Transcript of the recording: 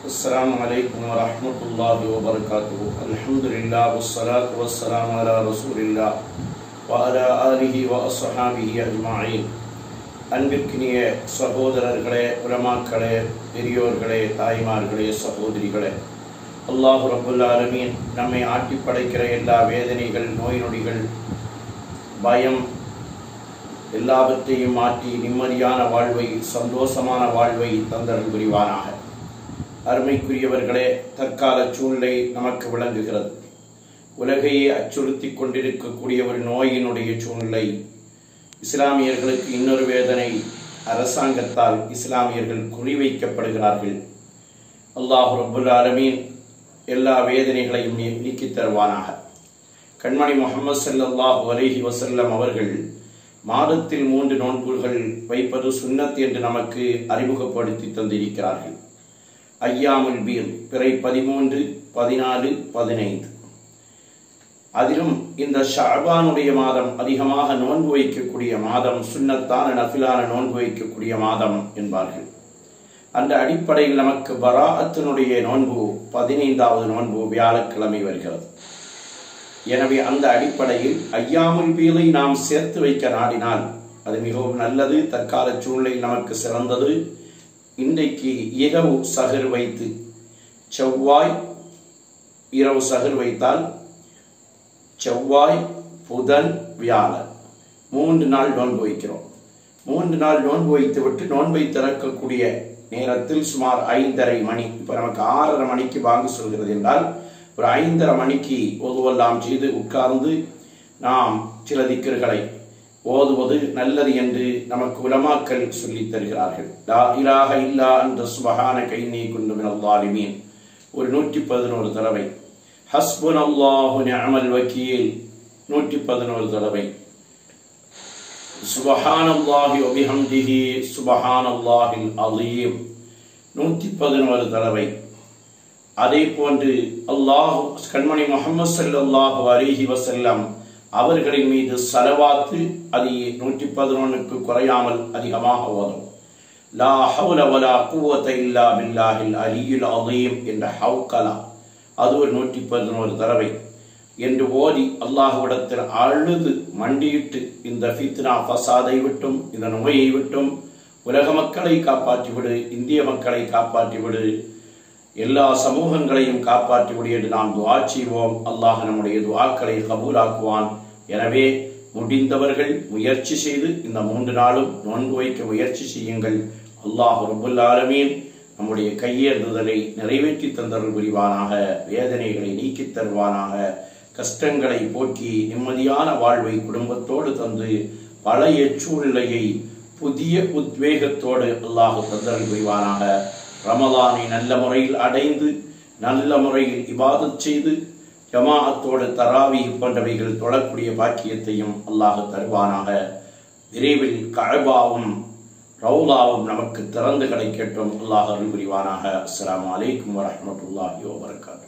السلام عليكم ورحمة الله وبركاته الحمد لله والصلاة والسلام على رسول الله وعلى آله وأصحابه أجمعين அன்பிற்கினிய சகோதரர்களே உலமாக்களே பெரியோர்களே தாய்மார்களே சகோதரிகளே அல்லாஹு ரபுல் ஆலமீன் நம்மை ஆட்டி படைக்கிற எல்லா வேதனைகள் நோய் நொடிகள் பயம் எல்லாவற்றையும் மாற்றி நிம்மதியான வாழ்வை சந்தோஷமான வாழ்வை தந்தரல் புரிவானாக அருமைக்குரியவர்களே தற்கால சூழ்நிலை நமக்கு விளங்குகிறது உலகையே அச்சுறுத்தி கொண்டிருக்கக்கூடிய ஒரு நோயினுடைய சூழ்நிலை இஸ்லாமியர்களுக்கு இன்னொரு வேதனை அரசாங்கத்தால் இஸ்லாமியர்கள் குறிவைக்கப்படுகிறார்கள் அல்லாஹ் ரபுல் ஆலமீன் எல்லா வேதனைகளையும் நீ- நீக்கித் தருவானாக கண்மணி முகமது ஸல்லல்லாஹு அலைஹி வஸல்லம் அவர்கள் மாதத்தில் மூன்று நோன்புகள் வைப்பது சுன்னத் என்று நமக்கு அறிமுகப்படுத்தி தந்திருக்கிறார்கள் ஐயாமுல் பீர் பிறை பதிமூன்று பதினாலு பதினைந்து அதிலும் இந்த ஷஅபானுடைய மாதம் அதிகமாக நோன்பு வைக்கக்கூடிய மாதம் சுன்னத்தான நஃபிலான நோன்பு வைக்கக்கூடிய மாதம் என்பார்கள் அந்த அடிப்படையில் நமக்கு பராஅத்தினுடைய நோன்பு பதினைந்தாவது நோன்பு வியாழக்கிழமை வருகிறது எனவே அந்த அடிப்படையில் ஐயாமுல் பீலை நாம் சேர்த்து வைக்க நாடினால் அது மிகவும் நல்லது தற்கால சூழ்நிலையில் நமக்கு சிறந்தது இன்றைக்கு இரவு சகர் வைத்து செவ்வாய் இரவு சகர் வைத்தால் செவ்வாய் புதன் வியாழன் மூன்று நாள் நோன்பு வைக்கிறோம் மூன்று நாள் நோன்பு வைத்துவிட்டு நோன்பை திறக்கக்கூடிய நேரத்தில் சுமார் ஐந்தரை மணி இப்போ நமக்கு ஆறரை மணிக்கு வாங்க சொல்கிறது என்றால் ஒரு ஐந்தரை மணிக்கு ஓதுவெல்லாம் செய்து உட்கார்ந்து நாம் சில திக்கர்களை ஓதுவது நல்லது என்று நமக்கு உலமாக்கள் சொல்லித் தருகிறார்கள் லா இலாஹ இல்லா அந்த சுபஹான கைநீ குண்டு மினல்லாலிமீன் ஒரு நூற்றி பதினோரு தடவை ஹஸ்புன் அல்லாஹு நிஅமல் வக்கீல் நூற்றி பதினோரு தடவை சுபஹானல்லாஹி வபிஹம்திஹி சுபஹானல்லாஹில் அலீம் நூற்றி பதினோரு தடவை அதே போன்று அல்லாஹ் கண்மணி முகமது ஸல்லல்லாஹு அலைஹி வஸல்லம் அவர்களின் மீது சலவாத்து அது நூற்றி பதினொன்றுக்கு குறையாமல் அதிகமாக ஓதும் லா ஹவுல வலா குவத்த இல்லா பில்லாஹில் அலியுல் அலீம் என்ற ஹவுக்கலா அது ஒரு நூற்றி பதினோரு தடவை என்று ஓதி அல்லாஹ்விடத்தில் அழுது மண்டியிட்டு இந்த ஃபித்னா ஃபசாதை விட்டும் இந்த நோயை விட்டும் உலக மக்களை காப்பாற்றிவிடு இந்திய மக்களை காப்பாற்றிவிடு எல்லா சமூகங்களையும் காப்பாற்றிவிடு என்று நாம் துஆ செய்வோம் அல்லாஹ் நம்முடைய துஆக்களை கபூலாக்குவான் எனவே முடிந்தவர்கள் முயற்சி செய்து இந்த மூன்று நாளும் நோன்பு வைக்க முயற்சி செய்யுங்கள் அல்லாஹ் ரபுல் ஆலமீன் நம்முடைய கையேறுதலை நிறைவேற்றி தந்தருள் புரிவானாக வேதனைகளை நீக்கித் தருவானாக கஷ்டங்களை போக்கி நிம்மதியான வாழ்வை குடும்பத்தோடு தந்து பழைய சூழ்நிலையை புதிய உத்வேகத்தோடு அல்லாஹ் தந்தருள் புரிவானாக ரமலானை நல்ல முறையில் அடைந்து நல்ல முறையில் இபாதத் செய்து ஜமாஅத்தோடு தராவி போன்றவைகள் தொழக்கூடிய பாக்கியத்தையும் அல்லாஹ் தருவானாக விரைவில் கஅபாவும் ரவுலாவும் நமக்கு திறந்து கிடைக்கட்டும் அல்லாஹ் அருள் புரிவானாக அஸ்ஸலாமு அலைக்கும் வரஹ்மத்துல்லாஹி வபரகாத்துஹு